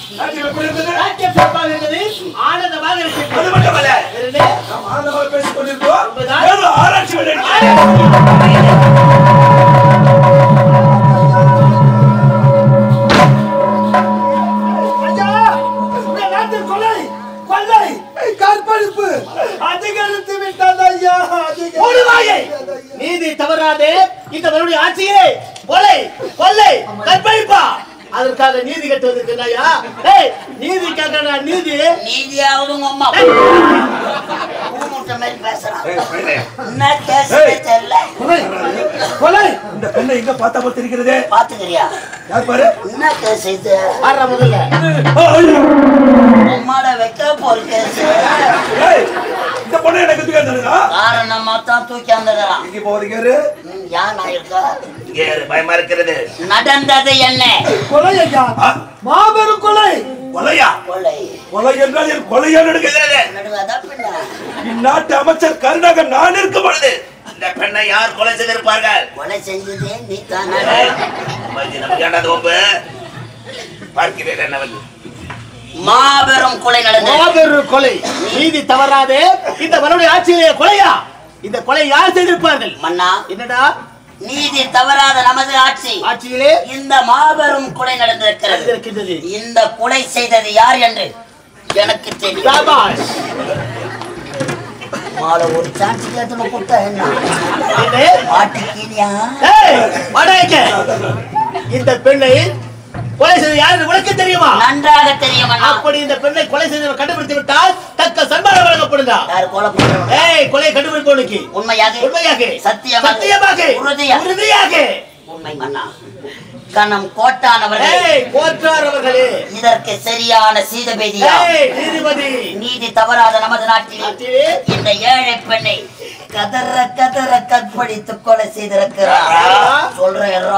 நாட்டியம் எப்படி இருந்தது நாட்டியம் சிறப்பாக இருந்தது ஆனந்தமாக இருக்கிறது அது மட்டுமல்ல இரண்டு, நாம் ஆனந்தமாக பேசிக் கொண்டிருக்கோம் உண்மைதான். ஏதோ ஆராய்ச்சி வேலை ஐயா இந்த நாட்டில் கொலை கொள்ளை கற்பழிப்பு அதிகரித்து விட்டது ஐயா மூடு வாயை. நீதி தவறாதே இந்த மறுபடியும் ஆட்சியிலே கொலை கொள்ளை கற்பழிப்பா அதற்காக நீதி கட்டுவதற்கு இல்லையா ஏய் நீதிக்காக நான் நீதி நீதியாவது உங்க அம்மா ஊமுட்ட மாதிரி பேசுறான் ஏய், பையனே, என்ன பேசுறே தெரியல கொலை கொலை இந்த பெண்ணை எங்க பார்த்தா போல் தெரிகிறது பாத்துக்கிறியா யார் பாரு என்ன கேஸ் இது ஆடுற முதல்ல ஆ, ஐயோ. உம்மாட வைக்க போற கேஸ் ஏய், இந்த பொண்ணு எனக்கு எதுக்கு இருந்ததுன்னா காரணமா தான் தூக்கி வந்துடுறான் இங்க போறீங்க இரு. யார் நான் இருக்கா இங்க இரு, பயமா இருக்கிறது நடந்தது என்ன கொலை ஐயா ஆ, மாபெரும் கொலை கொலையா கொலை கொலை என்றால் என் கொலையா நடக்கிறது நடுவாதா பின்ன இந்நாட்டு அமைச்சர் கருணாகர் நான் இருக்கும் பொழுது இந்த பெண்ணை யார் கொலை செய்திருப்பார்கள் கொலை செஞ்சதே நீ தானே அம்மாஜி, நமக்கு ஏன்டா வம்பு பார்க்கிறேன் என்ன வந்து மாபெரும் கொலை நடந்தது மாபெரும் கொலை நீதி தவறாதே இந்த மறுபடியும் ஆட்சியிலே கொலையா இந்த கொலை யார் செய்திருப்பார்கள் மன்னா என்னடா நீதி தவறாத நமது ஆட்சி ஆட்சியிலே இந்த மாபெரும் கொலை நடந்திருக்கிறது இருக்கின்றது இந்த கொலை செய்தது யார் என்று எனக்கு தெரியும் சாபாஷ் மாலை ஒரு சான்ஸ் கேட்டு கொடுத்தா என்ன என்ன? மாட்டிக்கினியா ஏய், வாடா இங்க. இந்த பெண்ணை கொலை செய்த யாரு உனக்கு தெரியுமா நன்றாக தெரியும் அண்ணா அப்படி இந்த பெண்ணை கொலை செய்தவர் கண்டுபிடித்து விட்டால் தக்க சன்மானம் வழங்கப்படுதா யார் கொலை பண்றவங்க ஏய் கொலை கண்டுபிடிப்பவனுக்கு உண்மையாக உண்மையாக சத்தியமாக சத்தியமாக உறுதியாக உறுதியாக உண்மை மன்னா கணம் கோட்டானவர்களே ஏய் போற்றார் அவர்களே இதற்கு சரியான சீதபேதியா ஏய் நீதிபதி நீதி தவறாத நமது நாட்டில் நாட்டிலே இந்த ஏழை பெண்ணை கதற கதற கற்பழித்து கொலை செய்திருக்கிறார் யாரா? சொல்றேன்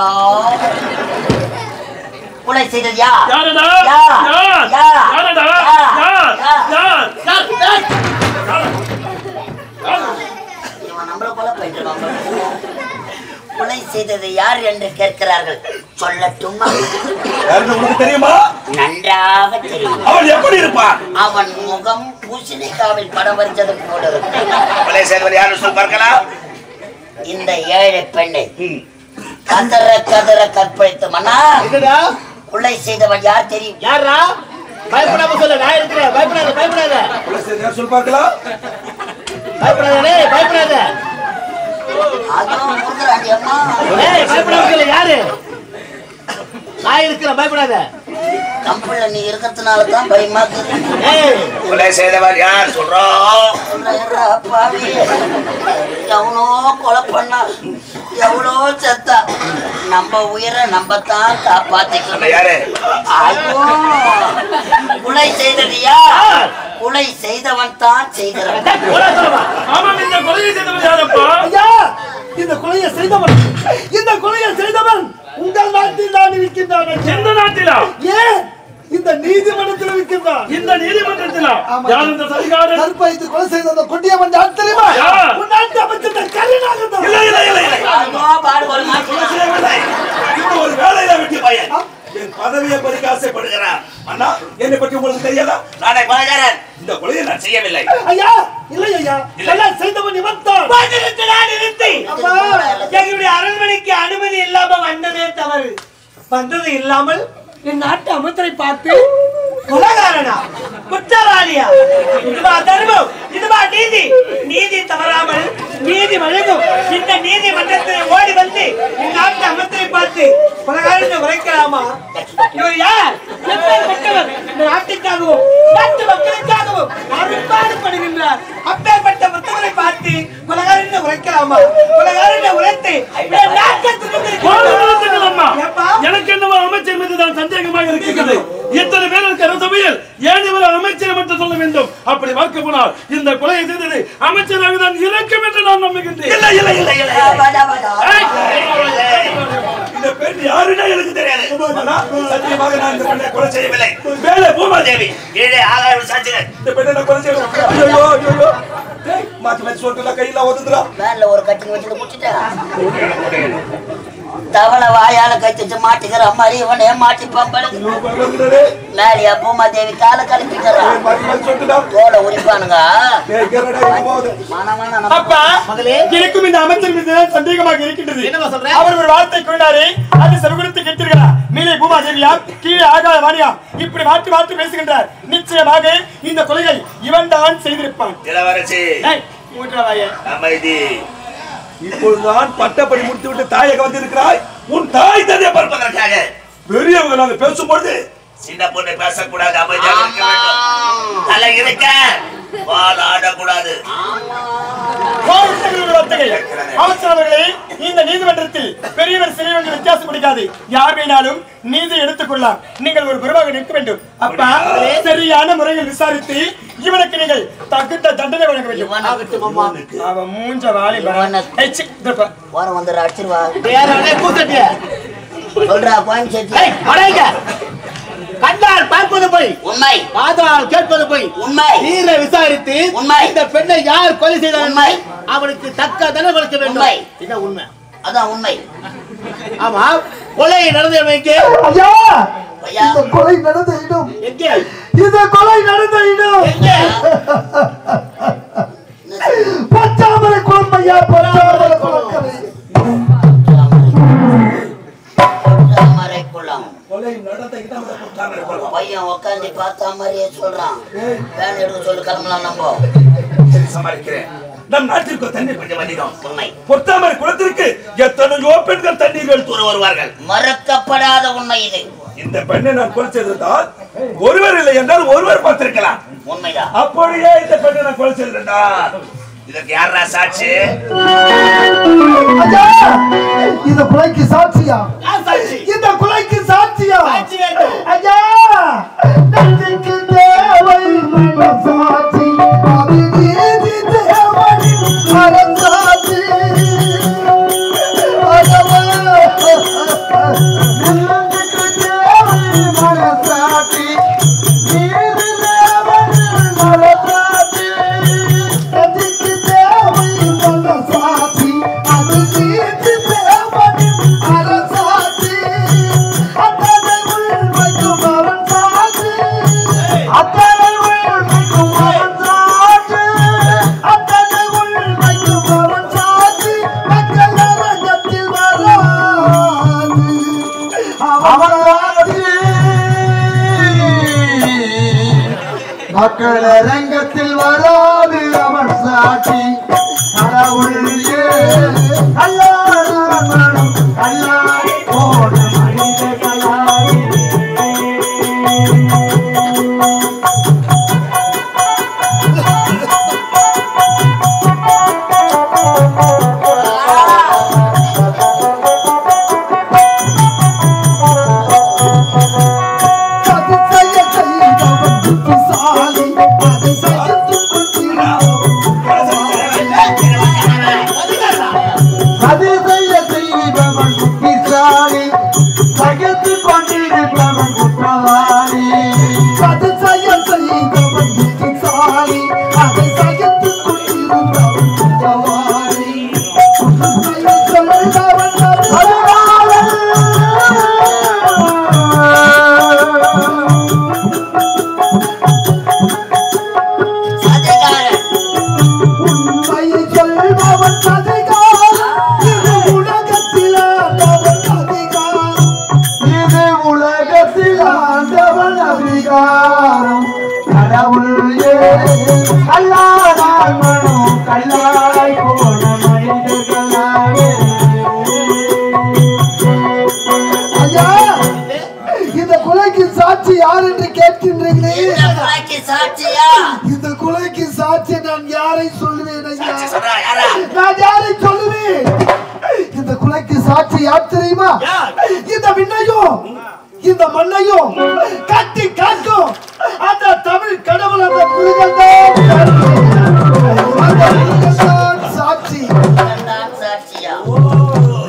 கொலை செய்தது யார் யாரடா? யார்? யார்? யார்? யாரடா? யார்? யார்? யார்? யார்? இவன் நம்மள கொலை பண்ணிட்டு கொலை செய்தது யார் என்று கேட்கிறார்கள் சொல்லட்டுமா யாருன்னு உனக்கு தெரியுமா நன்றாக தெரியும் அவன் எப்படி இருப்பான் அவன் முகம் பூசணிக்காவில் படம் வரைஞ்சது போல இருக்கும் கொலை செய்தவர் யாருன்னு சொல்லி பார்க்கலாம் இந்த ஏழை பெண்ணை கதற கதற கற்பழித்து மன்னா என்னடா கொலை செய்தவன் யார் தெரியும் யாரா பயப்படாம சொல்ல நான் இருக்கிறேன் பயப்படாத பயப்படாத கொலை செய்தவர் யார் சொல்லி பார்க்கலாம் பயப்படாத டேய் பயப்படாத அதுவும் முருகராண்டி அம்மா ஏய் பயப்படாம சொல்ல யாரு நான் இருக்கிறேன் பயப்படாத கம்பெனில நீ இருக்கிறதுனால தான் பயமா இருக்குது ஏய் கொலை செய்தவர் யார் சொல்றோம் சொல்றேன்டா, பாவி. எவனோ கொலை பண்ணா எவ்வளோ செத்தா நம்ம உயிரை நம்ம தான் நம்ம காப்பாத்திக்கணும் யாரு ஐயோ கொலை செய்தது யார் கொலை செய்தவன் தான் செய்திருக்கான் போடா சொல்லுமா ஆமாம் இந்த கொலையை செய்தவர் யாரப்பா ஐயா இந்த கொலையை செய்தவன் இந்த கொலையை செய்தவன் உங்கள் நாட்டில் தான் இருக்கின்றான் ஐயா. எந்த நாட்டிலா ஏன் இந்த நீதிமன்றத்தில் இருக்கின்றான் இந்த நீதிமன்றத்திலா ஆமா. யார் இந்த சதிகாரன் கற்பழித்து கொலை செய்த அந்த கொடியவன் யார் தெரியுமா யார்? உன் நாட்டு அமைச்சர் கருணாகர் தான். இல்ல இல்ல இல்ல இல்ல ஐயோ, பாடுபட மாட்டேன் செய்யவில்லை. இவன் ஒரு வேலையில வெட்டி பையன் என் பதவியை பறிக்க ஆசைப்படுகிறான் அண்ணா என்னை பற்றி உங்களுக்கு தெரியல நானே பணக்காரன் இந்த கொலையை நான் செய்யவில்லை ஐயா இல்லை ஐயா கொலை செய்தவன் இவன் தான் அப்பா, எங்களுடைய அரண்மனைக்கு அனுமதி இல்லாம வந்ததே தவறு வந்தது இல்லாமல் என் நாட்டு அமைச்சரை பார்த்து கொலகாரனா குற்றவாளியா இதுவா தர்மம் இதுவா நீதி நீதி தவறாமல் நீதி வழங்கும் இந்த நீதிமன்றத்தில் ஓடி வந்து என் நாட்டு அமைச்சரை பார்த்து கொலகாரனை உரைக்கலாமா இவர் யார் எப்பேற்பட்டவர் இந்த நாட்டுக்காகவும் நாட்டு மக்களுக்காகவும் அரும்பாடுபடுகின்றார் அப்பேற்பட்ட புத்தகரை பார்த்து கொலகாரனை உரைக்கலாமா கொலகாரனை உரைத்து என் நாட்டை போராட்டங்கள் அம்மா ஏப்பா? எனக்கு என்னவோ அமைச்சர் மீது தான் சந்தேகமாக இருக்கிறது இத்தனை பேர் இருக்கிற சபையில் ஏன் இவர் அமைச்சர் மட்டும் சொல்ல வேண்டும் அப்படி பார்க்க போனால் இந்த கொலையை செய்தது அமைச்சராக தான் இருக்கும் என்று நான் நம்புகின்றேன் இல்ல இல்ல இல்ல இல்ல பாடா, பாடா. இந்த பெண் யாருன்னா எனக்கு தெரியாது அண்ணா, சத்தியமாக நான் இந்த பெண்ணை கொலை செய்யவில்லை மேலே பூமாதேவி கீழே ஆகாயம் சாட்சிகள் இந்த பெண்ணை நான் கொலை செய்யவில்லை ஐயோ ஐயோ டேய், மாத்தி மாத்தி சொல்லிட்டு கையில ஒதுக்குறா வேன்ல ஒரு கட்டிங் வச்சு முடிச்சுட்டேன் தவளை வாயால கட்டிட்டு மாட்டிக்கிற மாதிரி இவனே மாட்டி பம்பளு இவன் பண்றதுடே. மேலியா பூமாதேவி காலை கழிப்பிக்கிறான் ஏய், மதி மதி சொல்லிட்டுடா. தோலை உரிப்பானுங்க ஏய், இங்கடா, இங்க போகுது. மனமான நம்ம அப்பா எனக்கும் இந்த அமைச்சர் மீது சந்தேகமாக இருக்கின்றது என்னவா சொல்ற? அவர் ஒரு வார்த்தை கூறினாரே அது செவிகுடுத்து கேட்டிருக்கிறார் மேலே பூமா தேவியா கீழே ஆகாய வாணியா இப்படி மாற்றி மாற்றி பேசுகின்றார் நிச்சயமாக இந்த கொலையை இவன் தான் செய்திருப்பான் இளவரசி ஏய், மூன்றா வாயே. அமைதி இப்பொழுது நான் பட்டப்படி முடித்து விட்டு தாயக வந்திருக்கிறாய் உன் தாய் தந்தையை பார்ப்பதற்காக பெரியவங்க நாங்க பேசும்பொழுது சின்ன பொண்ணு பேசக்கூடாது அமைதியாக இருக்க வேண்டும் தலை இருக்க வால் ஆடக்கூடாது கோவிந்தர்கள் ஒரு வார்த்தையை. அமைச்சர் அவர்களே இந்த நீதிமன்றத்தில் பெரியவர் சிறியவர்கள் வித்தியாசம் பிடிக்காது யார் வேணாலும் நீதி எடுத்துக்கொள்ளலாம் நீங்கள் ஒரு குருவாக நிற்க வேண்டும் அப்பா சரியான முறையில் விசாரித்து இவனுக்கு நீங்கள் தகுந்த தண்டனை வழங்க வேண்டும் ஆகட்டும் அம்மா அவன் மூஞ்ச வாலி இவனை- ஓரம் வந்துடுற அடிச்சிருவா யாரே கூத்தட்டிய சொல்றா கோயம் சேர்த்தி ஏய் அடைங்க கண்டால் பார்ப்பது போய் உண்மை காதால் கேட்பது போய் உண்மை நீரை விசாரித்து உண்மை. இந்த பெண்ணை யார் கொலை செய்தார் உண்மை. அவனுக்கு தக்க தண்டனை கொடுக்க வேண்டும் உண்மை. இதான் உண்மை அதான் உண்மை ஆமா கொலை நடந்தவனுக்கு ஐயா ஐயா. இந்த கொலை நடந்த இடம் எங்கே இந்த கொலை நடந்த இடம் எங்கே பச்சாமரை குளம் ஐயா பச்சாமரை குளக்கரை மறைக்குள்ளம் கொலை நடந்த இடம் அந்த குற்றாலம் கொலை. பையன் உட்காந்து பார்த்த மாதிரியே சொல்றான் வேன் எடுக்க சொல்லி கிளம்பலாம் நம்ம சரி, சமாளிக்கிறேன் நம் நாட்டிற்கு தண்ணீர் கொஞ்சம் அதிகம் உண்மை பொத்தாமரை குளத்திற்கு எத்தனையோ பெண்கள் தண்ணீர்கள் தூர வருவார்கள் மறக்கப்படாத உண்மை இது இந்த பெண்ணை நான் கொலை செய்திருந்தால் ஒருவர் இல்லை என்றால் ஒருவர் பார்த்திருக்கலாம் உண்மைதான் அப்படியே இந்த பெண்ணை நான் கொலை செய்திருந்தால் இதற்கு யாரா சாட்சி ஐயா இந்த கொலைக்கு சாட்சியா யார் சாட்சி இந்த கொலைக்கு சாட்சியா சாட்சி வேண்டும் ஐயா நெஞ்சுக்கு தேவை மனசாட்சி அது நீதி தேவை மனசாட்சி அதவா. நெஞ்சுக்கு தேவை மனசாட்சி நீதி தேவை மனசாட்சி நெஞ்சுக்கு தேவை மனசாட்சி அது நீதி தேவை அரசாட்சி அத்தனை உண்மைக்கும் அவன் சாட்சி அத்தனை உண்மைக்கும் அவன் சாட்சி அத்தனை உண்மைக்கும் அவன் சாட்சி மக்கள் அரங்கத்தில் வராது அவன் சாட்சி மக்கள் அரங்கத்தில் வராது அவன் சாட்சி கடவுளே அல்லாஹ் மனம் அல்லாஹ் போன மனிதர்களாய் அது செய்ய செய்தவன் புத்திசாலி அதை சகித்துக் கொண்டிருந்தவன் அது செய்ய செய்தவன் புத்திசாலி சகித்துக் கொண்டிருப்பவன் குற்றவாளி அது செய்ய செய்தவன் புத்திசாலி அதை சகித்துக் கொண்டிருப்பவன் குற்றவாளி குற்றத்தை சொல்பவன் சதிகாரன் உண்மையை சொல்பவன் சதிகாரம் இது உலகத்தில் ஆண்டவன் அதிகாரம் இது உலகத்தில் ஆண்டவன் அதிகாரம் கடவுள் ஏ அல்லாதாய் மனம் கல்லாய் போன மனிதர்களாலே ஐயா இந்த கொலைக்கு சாட்சி யார் என்று கேட்கின்றீர்களே இந்த கொலைக்கு சாட்சியா இந்த கொலைக்கு சாட்சி நான் யாரை சொல்லுவேன் ஐயா சாட்சி சொல்றா யாரா நான் யாரை சொல்லுவேன் இந்த கொலைக்கு சாட்சி யார் தெரியுமா இந்த விண்ணையும் இந்த மண்ணையும் கட்டி காக்கும் அந்த தமிழ் கடவுள் அந்த முருகன்தான் அந்த முருகன்தான் சாட்சி நான் சாட்சியா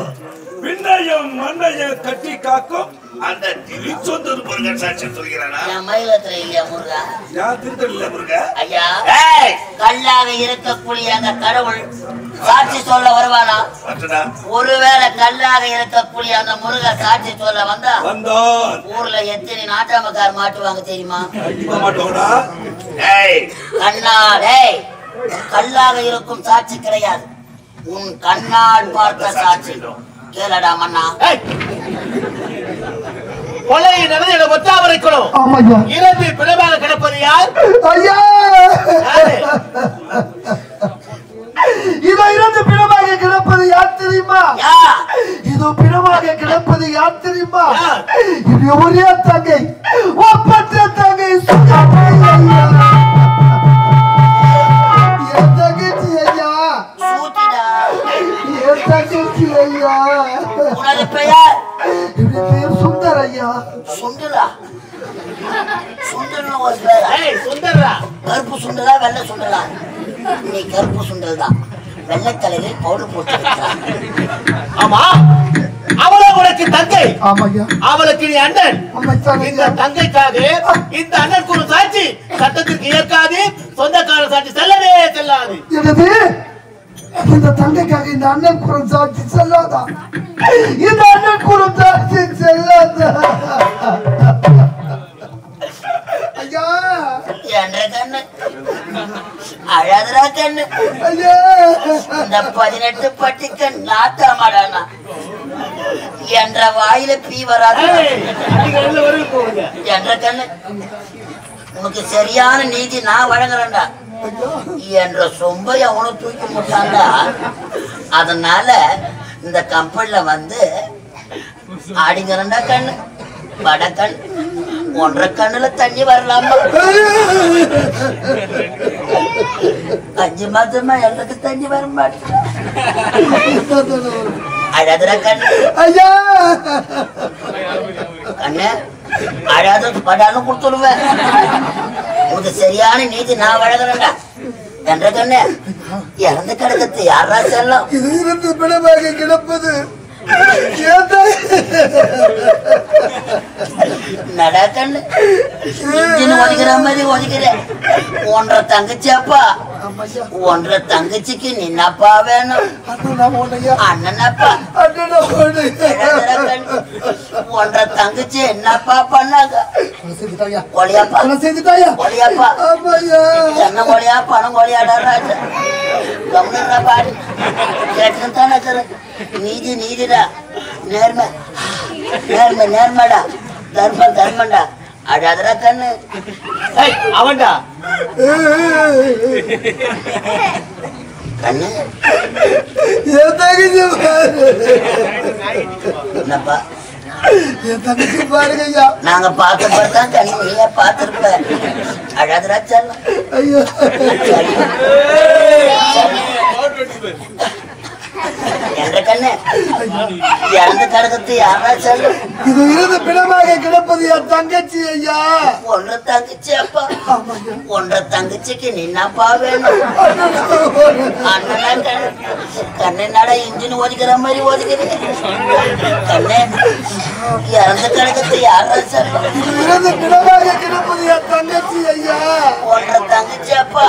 விண்ணையும் மண்ணையும் கட்டி காக்கும் அந்த திருச்சொந்தூர் முருகன் சாட்சி சொல்கிறானா என் மயிலத்துல இல்லையா முருகா ஏன் திருத்தல் இல்ல முருக ஐயா கல்லாக இருக்கக்கூடிய அந்த கடவுள் சாட்சி சொல்ல வருவானா அட்டடா ஒருவேளை கல்லாக இருக்கக்கூடிய அந்த முருக சாட்சி சொல்ல வந்தா வந்தோம் ஊர்ல எத்தனை நாட்டாமக்கார் மாட்டுவாங்க தெரியுமா கண்டிப்பா மாட்டோம்டா கண்ணா டேய் கல்லாக இருக்கும் சாட்சி கிடையாது உன் கண்ணால் பார்த்த சாட்சி கேளடா மன்னா கொலை நடந்து என ஒத்தாமரை குளம் ஆமாய்யா இறந்து பிணமாக கிடப்பது யார் ஐயா யாரு? இதோ இரண்டு பிணமாக கிடப்பது யார் தெரியுமா யா இதோ பிணமாக கிடப்பது யார் தெரியுமா யார்? இது ஒரே தங்கை ஒப்பற்ற தங்கை சுகந்தை ஐயா என் தங்கச்சி ஐயா சூத்திடா என் தங்கச்சி ஐயா உனது பெயர் என்னுடைய பேர் சுந்தர் ஐயா சுண்டுலா சுண்டுல ஒரு பேரா ஏய் சுந்தர்ரா கருப்பு சுண்டலா வெள்ளை சுண்டலா நீ கருப்பு சுண்டல் தான் வெள்ளை தலையில் பவுடர் போட்டு வைக்கிறான் ஆமா அவள உனக்கு தங்கை ஆமாய்யா அவளுக்கு நீ அண்ணன் அமைச்சாங்க இந்த ஐயா தங்கைக்காக இந்த அண்ணன் ஒரு சாட்சி சட்டத்திற்கு ஏற்காது சொந்தக்கார சாட்சி செல்லவே செல்லாது எனவே இந்த தங்கைக்காக இந்த அண்ணன் குரம் சாட்சி செல்லாதா இந்த அண்ணன் குரம் சாட்சி செல்லாதா ஐயா என்ற கண்ணு அழகுறா கண்ணு ஐயா இந்த பதினெட்டு பட்டிக்கண் நாட்டாமாடானா என்ற வாயில பீ வராது ஏய், நீங்க ரெண்டு பேரும் போங்க என்ற கண்ணு உனக்கு சரியான நீதி நான் வழங்குறேன்டா என்ற சொம்பை அவனை தூக்கி முட்டான்டா அதனால இந்த கம்பெனில வந்து ஆடிங்கிறண்டா கண்ணு வட கண் ஒன்றரை கண்ணுல தண்ணி வரலாமா அஞ்சு மாசமா எனக்கு தண்ணி வர மாட்டேன் அழகுற கண்ணு ஐயா கண்ணு அழாத படாலும் கொடுத்துடுவேன் உனக்கு சரியான நீதி நான் வழங்குறேன்டா என்ற கண்ணு இறந்து கிடக்கத்து யாரா செல்லம் இது இருந்து பிணமாக கிடப்பது ஏன் தாய்? நடா கண்ணு இன்ஜின் ஒதுக்கிற மாதிரி ஒதுக்கிறேன் ஒன்றரை தங்கச்சி அப்பா ஆமாய்யா. ஒன்றரை தங்கச்சிக்கு நின்னப்பா வேணும் அண்ணனா உன்னையா? அண்ணனப்பா அண்ணனா உன்னையா? அழகுற கண்ணு ஒன்றரை தங்கச்சி என்னப்பா பண்ணாங்க கொலை செய்துட்டாயா? கொலையாப்பா கொலை செய்துட்டாயா? கொலையாப்பா ஆமாய்யா. என்ன கொலையா பணம் கொலையாடா ராஜா கம்முன்றா பாடு கேட்டுன்னு தானே இருக்கிறேன் நீதி நீதிடா நேர்மை நேர்மை நேர்மைடா தர்மம் தர்மம்டா அழாதடா கண்ணு ஏய், அவன்டா கண்ணு என் தங்கச்சி பாரு. என்னப்பா என் தங்கச்சி பாருங்க ஐயா. நாங்க பார்த்த பார்த்தா கண்ணு நீயே பார்த்திருப்ப அழாதடா செல்லம் ஐயா. என்ற கண்ணு இறந்து கிடக்கத்து யாரா செல்லம் இது இருந்து பிணமாக கிடப்பது என் தங்கச்சி ஐயா ஒன்றரை தங்கச்சி அப்பா ஆமாய்யா. ஒன்றரை தங்கச்சிக்கு நின்னப்பா வேணும் அண்ணனா உன்னையா? அண்ணனா கண்ணு கண்ணு நட இன்ஜின் ஒதுக்கிற மாதிரி ஒதுக்கிறீங்க கண்ணு இறந்து கிடக்கத்து யாரா செல்லம் இது இருந்து பிணமாக கிடப்பது என் தங்கச்சி ஐயா ஒன்றரை தங்கச்சி அப்பா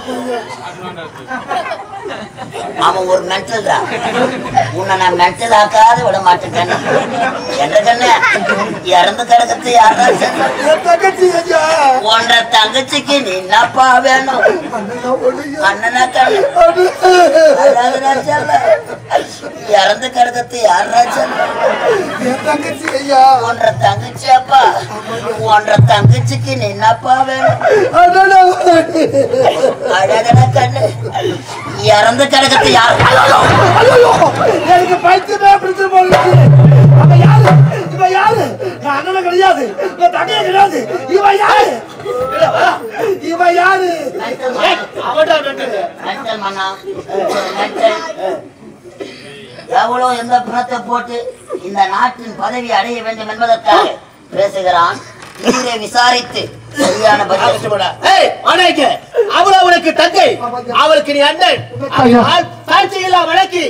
அவன் ஒரு மென்டல் தான் உன்னை நான் மென்டல் ஆக்காத விட மாட்டேன் கண்ணு என்ற கண்ணு இறந்து கிடக்கத்து யாரா செல்லம் என் தங்கச்சி ஐயா ஒன்றரை தங்கச்சிக்கு நீ என்னப்பா வேணும் அண்ணனா உன்னையா? அண்ணனா கண்ணு அழகுடா செல்லம். இறந்து கிடக்கத்து யாரா செல்லம் என் தங்கச்சி ஐயா ஒன்றரை தங்கச்சி அப்பா ஒன்றரை தங்கச்சிக்கு நீ என்னப்பா வேணும் அண்ணனா உன்னையா? அழகடா கண்ணு இறந்து கிடக்கத்து யார் ஐயோ, எனக்கு பைத்தியமே பிடிச்சு போயிடுச்சு அவன் யாரு இவன் யாரு நான் அண்ணன் கிடையாது இவன் தங்கைய கிடையாது இவன் யாரு இவன் யாரு ஏய், அவன்டா நட்டுது. மென்டல் மண்ணா மென்டல் எவ்வளவு எந்த பணத்தை போட்டு இந்த நாட்டின் பதவி அடைய வேண்டும் என்பதற்காக பேசுகிறான் இதை விசாரித்து சரியான பதில் அவசியமாடா. ஏய், ஆனாய்க்க, அவள உனக்கு தங்கை அவளுக்கு நீ அண்ணன் அதனால் சாட்சியில்லா வழக்கி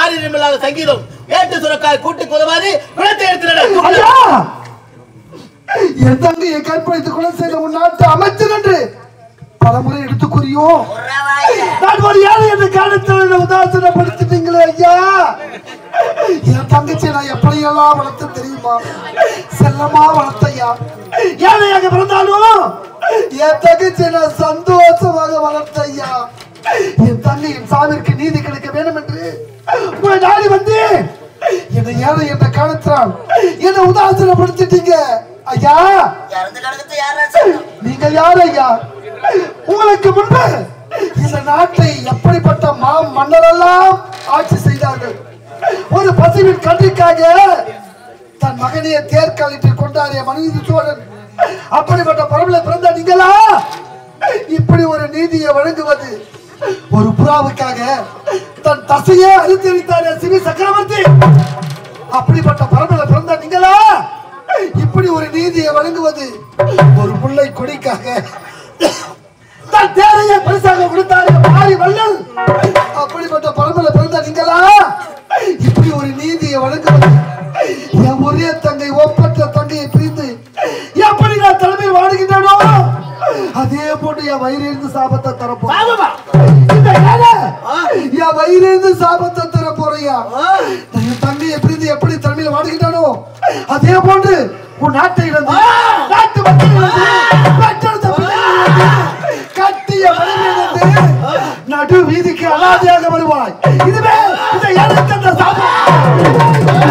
பாரிடமில்லாத சங்கீதம் ஏட்டு சுரக்காய் கூட்டு குதவாதி குளத்தை எடுத்து ஐயா என் தங்கையை கற்பழித்து கொலை செய்த உன் நாட்டு அமைச்சர் என்று பலமுறை எடுத்து கூறியும் உறவாய நான் ஒரு ஏழை என்ற காலத்தில் உதாசனப்படுத்திட்டீங்களே ஐயா என் தங்கச்சி நான் எப்படியெல்லாம் வளர்த்து தெரியுமா செல்லமா வளர்த்தையா ஏழையாக பிறந்தாலும் என் தங்கச்சி நான் சந்தோஷமாக வளர்த்தையா என் தங்கையின் சாவிற்கு நீதி கிடைக்க வேண்டும் என்று உங்களை நாடி வந்து என்னை ஏழை என்ற காலத்தினால் என்னை உதாசனப்படுத்திட்டீங்க ஐயா இறந்து கிடக்குது யாரா சொல்லணும் நீங்கள் யார் ஐயா உங்களுக்கு முன்பு இந்த நாட்டை எப்படிப்பட்ட மா மன்னரெல்லாம் ஆட்சி செய்தார்கள் ஒரு பசுவின் கன்றிக்காக தன் மகனையே தேர்காலிட்டு கொண்டாடிய மனித சோழன் அப்படிப்பட்ட பரவல பிறந்த நீங்களா இப்படி ஒரு நீதியை வழங்குவது ஒரு புறாவுக்காக தன் தசையே அறுத்தெடுத்தார் சிவி சக்கரவர்த்தி அப்படிப்பட்ட பரம்பரை பிறந்த நீங்களா இப்படி ஒரு நீதியை வழங்குவது ஒரு முல்லை கொடிக்காக தன் தேவையை பரிசாக கொடுத்தாரு மாறி வள்ளல் அப்படிப்பட்ட பரம்பரை பிறந்த நீங்களா இப்படி ஒரு நீதியை வழங்குவது என் ஒரே தங்கை ஒப்பற்ற தங்கையை பிரிந்து எப்படி நான் தலைமையில் வாடுகின்றனோ அதே போட்டு என் வயிறிலிருந்து சாபத்தை தரப்போம் இந்த ஏழை என் வயிறிலிருந்து சாபத்தை தர போறியா என் தங்கையை பிரிந்து எப்படி தலைமையில் வாடுகின்றானோ அதே போன்று உன் நாட்டை இழந்து நாட்டு மக்கள் இழந்து பெற்றெடுத்த பிள்ளைகளை இழந்து, கட்டிய மனைவி இழந்து நடு வீதிக்கு அனாதையாக வருவாய் இதுவே இந்த ஏழைக்கு அந்த சாபம்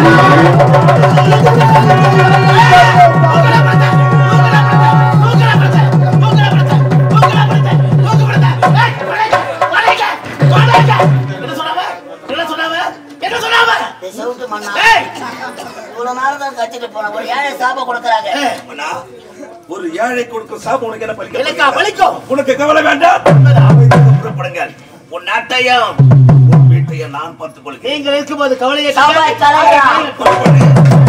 இந்த செவுட்டு மண்ணா இவ்வளவு நேரம் தான் கத்திட்டு போனேன் ஒரு ஏழை சாபம் கொடுக்குறாங்க அண்ணா, ஒரு ஏழை கொடுக்கும் சாபம் உனக்கு என்ன பலிக்க எனக்கா வலிக்கும் உனக்கு கவலை வேண்டாம் அமைதியாக புறப்படுங்கள் உன் நாட்டையும் உன் வீட்டையும் நான் பார்த்துக் கொள்கிறேன் நீங்கள் இருக்கும்போது கவலையை சாபாய் கலையா புறப்படு